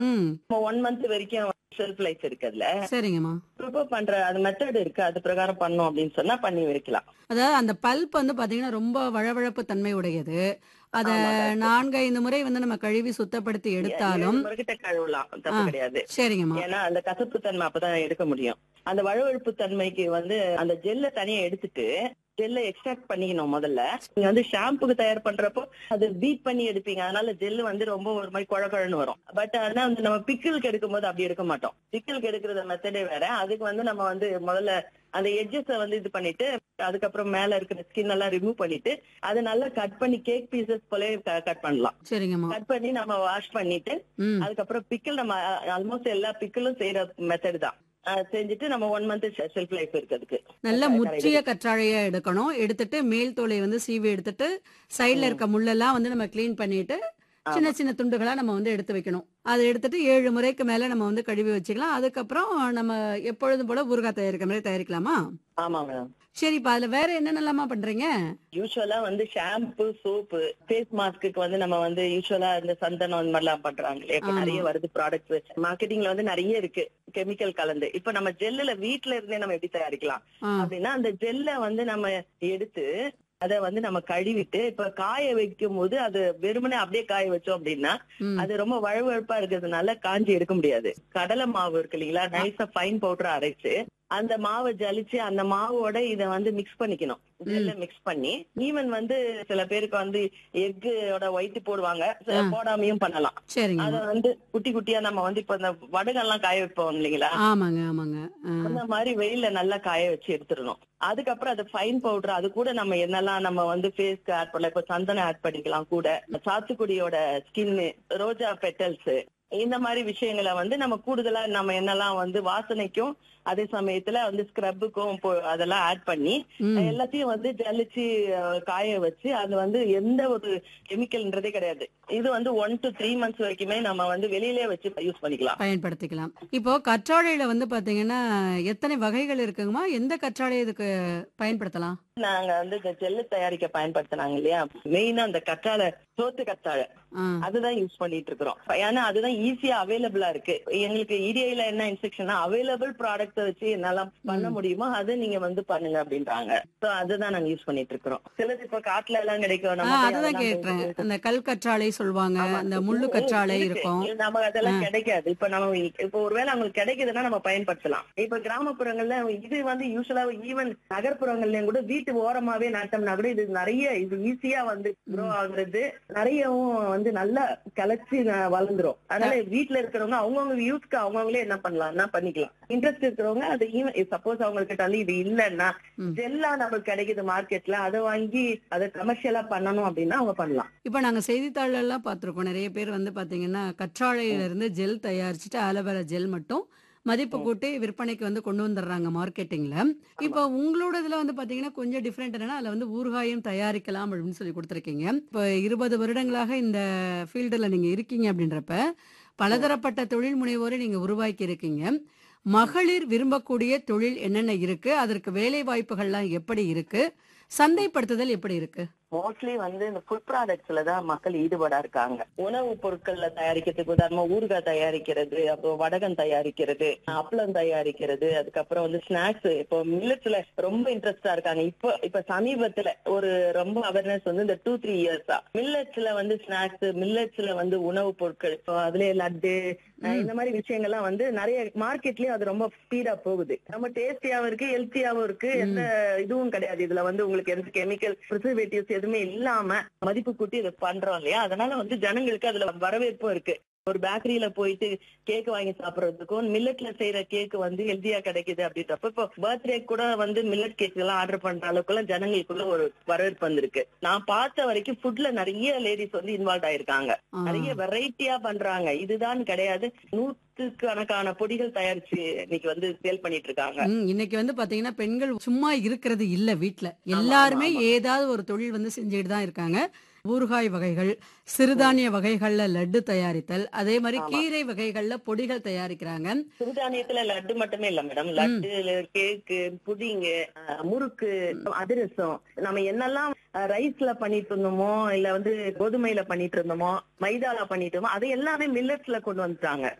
ம் one month வரைக்கும் shelf life இருக்குதுல சரிங்கம்மா ப்ரிப்பேர் பண்ற அது மெத்தட் இருக்கு அது பிரகாரம் பண்ணோம் அப்படின்னு சொன்னா பண்ணி வைக்கலாம் அதாவது அந்த பல்ப் வந்து பாத்தீங்கன்னா ரொம்ப வழவழப்பு தன்மை உடையது அத ஆமா, correct. நான்கு ஐந்து முறை வந்து நம்ம கழுவி சுத்தப்படுத்தி எடுத்தாலும் ஏழு முறைகிட்ட கழுவலாம் தப்பு ஆ. கிடையாது சரிங்கம்மா ஏன்னா அந்த கசப்பு தன்மை அப்பதான் எடுக்க முடியும் அந்த வழுவழுப்பு தன்மைக்கு வந்து அந்த ஜெல்ல தனியா எடுத்துட்டு ஜெல்ல எக்ஸ்ட்ராக்ட் பண்ணிக்கணும் முதல்ல நீங்க வந்து ஷாம்புக்கு தயார் பண்றப்போ அது பீட் பண்ணி எடுப்பீங்க அதனால ஜெல் வந்து ரொம்ப ஒரு மாதிரி குழ குழன்னு வரும் பட் ஆனா வந்து நம்ம பிக்கிளுக்கு எடுக்கும் போது அப்படி எடுக்க மாட்டோம் பிக்கிளுக்கு எடுக்கிற மெத்தடே வேற அதுக்கு வந்து நம்ம வந்து முதல்ல அந்த எட்ஜஸ் வந்து இது பண்ணிட்டு அதுக்கப்புறம் மேல இருக்கிற ஸ்கின் எல்லாம் ரிமூவ் பண்ணிட்டு அதை நல்லா கட் பண்ணி கேக் பீசஸ் போல கட் பண்ணலாம் சரிங்கம்மா கட் பண்ணி நம்ம வாஷ் பண்ணிட்டு ம் அதுக்கப்புறம் பிக்கிள் நம்ம ஆல்மோஸ்ட் எல்லா பிக்கிளும் செய்யற மெத்தட் தான் அஹ் செஞ்சுட்டு நம்ம ஒன் மந்த் ஷெல்ஃப் லைஃப் இருக்கிறதுக்கு நல்ல கரெக்ட், முற்றிய கற்றாழையா எடுக்கணும் எடுத்துட்டு மேல் தோலை வந்து சீவி எடுத்துட்டு சைடுல இருக்க முள்ளெல்லாம் வந்து நம்ம க்ளீன் பண்ணிட்டு சின்ன சின்ன துண்டுகளா நம்ம வந்து எடுத்து வைக்கணும் அதை எடுத்துட்டு ஏழு முறைக்கு மேல நம்ம வந்து கழுவி வச்சுக்கலாம் அதுக்கப்புறம் நம்ம எப்பொழுதும் போல ஊறுகாய் தயாரிக்கிற மாதிரி தயாரிக்கலாமா ஆமா மேடம் சரி இப்ப அதுல வேற என்னென்னலாமா பண்றீங்க யூஸ்வலா வந்து ஷாம்பு சோப்பு ஃபேஸ் மாஸ்க்கு வந்து நம்ம வந்து யூஸ்வலா இந்த சந்தனம் அந்த மாதிரி எல்லாம் பண்றாங்க இல்லையா இப்ப ஆமா. நிறைய வருது ப்ராடக்ட்ஸ் மார்க்கெட்டிங்ல வந்து நிறைய இருக்கு கெமிக்கல் கலந்து இப்ப நம்ம ஜெல்லுல வீட்ல இருந்தே நம்ம எப்படி தயாரிக்கலாம் ஆ, அப்படின்னா அந்த ஜெல்ல வந்து நம்ம எடுத்து அத வந்து நம்ம கழுவிட்டு இப்ப காய வைக்கும் போது அது வெறுமனே அப்படியே காய வச்சோம் அப்படின்னா ம், அது ரொம்ப வழுவழுப்பா இருக்கிறதுனால காஞ்சி எடுக்க முடியாது கடலை மாவு இருக்கு இல்லைங்களா நைஸா ஃபைன் பவுடர் அரைச்சு அந்த மாவை ஜலிச்சு அந்த மாவோட இத வந்து மிக்ஸ் பண்ணிக்கணும் ஜெல்ல மிக்ஸ் பண்ணி ஈவன் வந்து சில பேருக்கு வந்து எக்கோட ஒயிட் போடுவாங்க சில ஆ. போடாமையும் பண்ணலாம் அத சரிங்கம்மா வந்து குட்டி குட்டியா நம்ம வந்து இப்ப இந்த வடகெல்லாம் காய வைப்போம் இல்லைங்களா ஆமாங்க ஆமாங்க ஆ, அந்த மாதிரி வெயில்ல நல்லா காய வச்சு எடுத்துடணும் அதுக்கப்புறம் அது ஃபைன் பவுடர் அது கூட நம்ம என்னெல்லாம் நம்ம வந்து ஃபேஸ்க்கு ஆட் பண்ணலாம் இப்ப சந்தனம் ஆட் பண்ணிக்கலாம் கூட சாத்துக்குடியோட ஸ்கின்னு ரோஜா பெட்டல்ஸ் இந்த மாதிரி விஷயங்களை வந்து நம்ம கூடுதலா நம்ம என்னெல்லாம் வந்து வாசனைக்கும் அதே சமயத்துல வந்து ஸ்க்ரப்புக்கும் அதெல்லாம் ஆட் பண்ணி ம், எல்லாத்தையும் வந்து ஜலிச்சு அஹ், காய வச்சு அது வந்து எந்த ஒரு கெமிக்கல்ன்றதே கிடையாது இது வந்து ஒன் டு த்ரீ மந்த்ஸ் வரைக்குமே நம்ம வந்து வெளியிலே வச்சு யூஸ் பண்ணிக்கலாம் பயன்படுத்திக்கலாம் இப்போ கற்றாழையில வந்து பாத்தீங்கன்னா எத்தனை வகைகள் இருக்குங்கம்மா எந்த கற்றாழை இதுக்கு பயன்படுத்தலாம் நாங்க வந்து இந்த ஜெல்லு தயாரிக்க பயன்படுத்தினாங்க இல்லையா மெயினா அந்த கற்றாழை சோத்து கற்றாழை ஆ, அதுதான் யூஸ் பண்ணிட்டு இருக்கிறோம் ஏன்னா அதுதான் ஈஸியா அவைலபிளா இருக்கு எங்களுக்கு இடிஐல என்ன இன்ஸ்ட்ரக்ஷனா அவைலபிள் ப்ராடக்ட் வச்சு என்னால பண்ண முடியுமோ அதை நீங்க வந்து பண்ணுங்க அப்படின்றாங்க சோ அதுதான் நாங்க யூஸ் பண்ணிட்டு இருக்கிறோம் சிலது இப்ப காட்டுல எல்லாம் கிடைக்கும் ஆ, நம்ம போய் அதுதான் அதெல்லாம் கேட்டேன் போய் அந்த கல் கற்றாழை சொல்லுவாங்க ஆமா. அந்த முள்ளு கற்றாழை இருக்கு. இருக்கும் இது நமக்கு அதெல்லாம் கிடைக்காது இப்ப நம்ம இப்ப ஒருவேளை அவங்களுக்கு கிடைக்குதுன்னா நம்ம பயன்படுத்தலாம் இப்ப கிராமப்புறங்கள்ல இது வந்து யூஸ்வலா ஈவன் நகர்ப்புறங்கள்லயும் கூட வீட்டு ஓரமாவே நட்டோம்னா கூட இது நிறைய இது ஈஸியா வந்து க்ரோ ஆகுறது நிறையவும் வந்து நல்லா கிளச்சி ந- வளர்ந்துரும் அதனால வீட்டுல இருக்கிறவங்க அவங்கவுங்க யூஸ்க்கு அவங்கவுங்களே என்ன பண்ணலாம்னா பண்ணிக்கலாம் இன்ட்ரெஸ்ட் இருக்கிறவங்க அது ஈவன் சப்போஸ் அவங்ககிட்ட வந்து இது இல்லைன்னா ம். ஜெல்லா நமக்கு கிடைக்குது மார்க்கெட்ல அதை வாங்கி அதை கமர்ஷியலா பண்ணணும் அப்படின்னா அவங்க பண்ணலாம் இப்போ நாங்க செய்தித்தாள்ல எல்லாம் பார்த்திருக்கோம் நிறைய பேர் வந்து பாத்தீங்கன்னா கற்றாழையில இருந்து ஜெல் தயாரிச்சுட்டு ஆலோவேரா ஜெல் மட்டும் மதிப்பு கூட்டி விற்பனைக்கு வந்து கொண்டு வந்துடுறாங்க மார்க்கெட்டிங்ல இப்போ உங்களோட இதுல வந்து பாத்தீங்கன்னா கொஞ்சம் டிஃப்ரெண்ட் என்னன்னா அதுல வந்து ஊறுகாயும் தயாரிக்கலாம் அப்படின்னு சொல்லி கொடுத்துருக்கீங்க இப்போ இருபது வருடங்களாக இந்த ஃபீல்டில் நீங்க இருக்கீங்க அப்படின்றப்ப பலதரப்பட்ட தொழில் முனைவோரை நீங்க உருவாக்கி இருக்கீங்க மகளிர் விரும்பக்கூடிய தொழில் என்னென்ன இருக்கு அதற்கு வேலை வாய்ப்புகள்லாம் எப்படி இருக்கு சந்தைப்படுத்துதல் எப்படி இருக்கு மோஸ்ட்லி வந்து இந்த ஃபுட் ப்ராடக்ட்ஸ்ல தான் மக்கள் ஈடுபாடா இருக்காங்க உணவுப் பொருட்கள்ல தயாரிக்கிறதுக்கு உதாரணமா ஊறுகாய் தயாரிக்கிறது அப்புறம் வடகம் தயாரிக்கிறது அப்பளம் தயாரிக்கிறது அதுக்கப்புறம் வந்து ஸ்நாக்ஸ் இப்போ மில்லட்ஸ்ல ரொம்ப இன்ட்ரெஸ்டா இருக்காங்க இப்போ இப்ப சமீபத்துல ஒரு ரொம்ப அவேர்னஸ் வந்து இந்த டூ த்ரீ இயர்ஸா மில்லட்ஸ்ல வந்து ஸ்நாக்ஸ் மில்லட்ஸ்ல வந்து உணவுப் பொருட்கள் இப்போ அதுலயே லட்டு அஹ் இந்த மாதிரி விஷயங்கள்லாம் வந்து நிறைய மார்க்கெட்லயும் அது ரொம்ப ஸ்பீடா போகுது ரொம்ப டேஸ்டியாவும் இருக்கு ஹெல்த்தியாவும் இருக்கு எந்த இதுவும் கிடையாது இதுல வந்து உங்களுக்கு எந்த கெமிக்கல் ப்ரிசர்வேட்டிவ்ஸ் எதுவுமே இல்லாம மதிப்பு கூட்டி இதை பண்றோம் இல்லையா அதனால வந்து ஜனங்களுக்கு அதுல வரவேற்பும் இருக்கு ஒரு பேக்கரியில போயிட்டு கேக் வாங்கி சாப்பிடுறதுக்கும் மில்லட்ல செய்யற கேக் வந்து ஹெல்தியா கிடைக்குது அப்படின்றப்ப இப்போ பர்த்டே கூட வந்து மில்லட் கேக் எல்லாம் ஆர்டர் பண்ற அளவுக்குலாம் ஜனங்களுக்குள்ள ஒரு வரவேற்பு வந்திருக்கு நான் பார்த்த வரைக்கும் ஃபுட்ல நிறைய லேடிஸ் வந்து இன்வால்வ் ஆயிருக்காங்க ஆ. நிறைய வெரைட்டியா பண்றாங்க இதுதான் கிடையாது நூற்றுக்கணக்கான பொடிகள் தயாரிச்சு இன்னைக்கு வந்து சேல் பண்ணிட்டு இருக்காங்க ம், இன்னைக்கு வந்து பாத்தீங்கன்னா பெண்கள் சும்மா இருக்கிறது இல்ல வீட்ல எல்லாருமே ஏதாவது ஒரு தொழில் வந்து செஞ்சுட்டு தான் இருக்காங்க ஊறுகாய் வகைகள் சிறுதானிய வகைகள்ல லட்டு தயாரித்தல் அதே மாதிரி ஆமா. கீரை வகைகள்ல பொடிகள் தயாரிக்கிறாங்க சிறுதானியத்துல லட்டு மட்டுமே இல்ல மேடம் லட்டு கேக்கு புடிங்கு அஹ், முறுக்கு அதிரசம் நம்ம என்னெல்லாம் ரைஸ்ல பண்ணிட்டு இருந்தோமோ இல்ல வந்து கோதுமையில பண்ணிட்டு இருந்தோமோ மைதால பண்ணிட்டு இருந்தோமோ அது எல்லாமே மில்லட்ஸ்ல கொண்டு வந்துட்டாங்க